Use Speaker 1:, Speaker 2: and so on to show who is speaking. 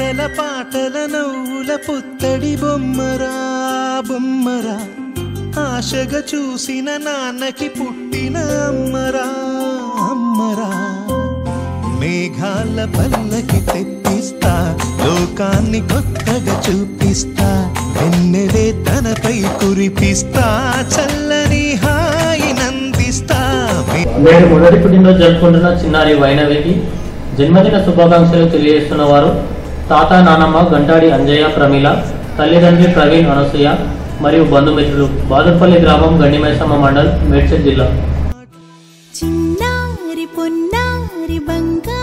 Speaker 1: ఆటల పాటల నవ్వుల పుత్తడి బొమ్మరా బొమ్మరా ఆశగా చూసిన నాన్నకి పుట్టిన అమ్మరా అమ్మరా మేఘాల పల్లకి తెప్పిస్తా లోకాన్ని కొత్తగా చూపిస్తా వెన్నెలే తనపై కురిపిస్తా చల్లని హాయి నందిస్తా మే-
Speaker 2: నేడు మొదటి పుట్టినరోజు జరుపుకుంటున్న చిన్నారి వైనవికి జన్మదిన శుభాకాంక్షలు తెలియజేస్తున్న వారు తాత నానమ్మ గంటాడి అంజయ్య ప్రమీల తల్లిదండ్రి ప్రవీణ్ అనసూయ మరియు బంధుమిత్రులు బాదుపల్లి గ్రామం గండిమైసమ్మ మండల్ మేడ్చల్ జిల్లా
Speaker 3: చిన్నారి పొన్నారి బంగారు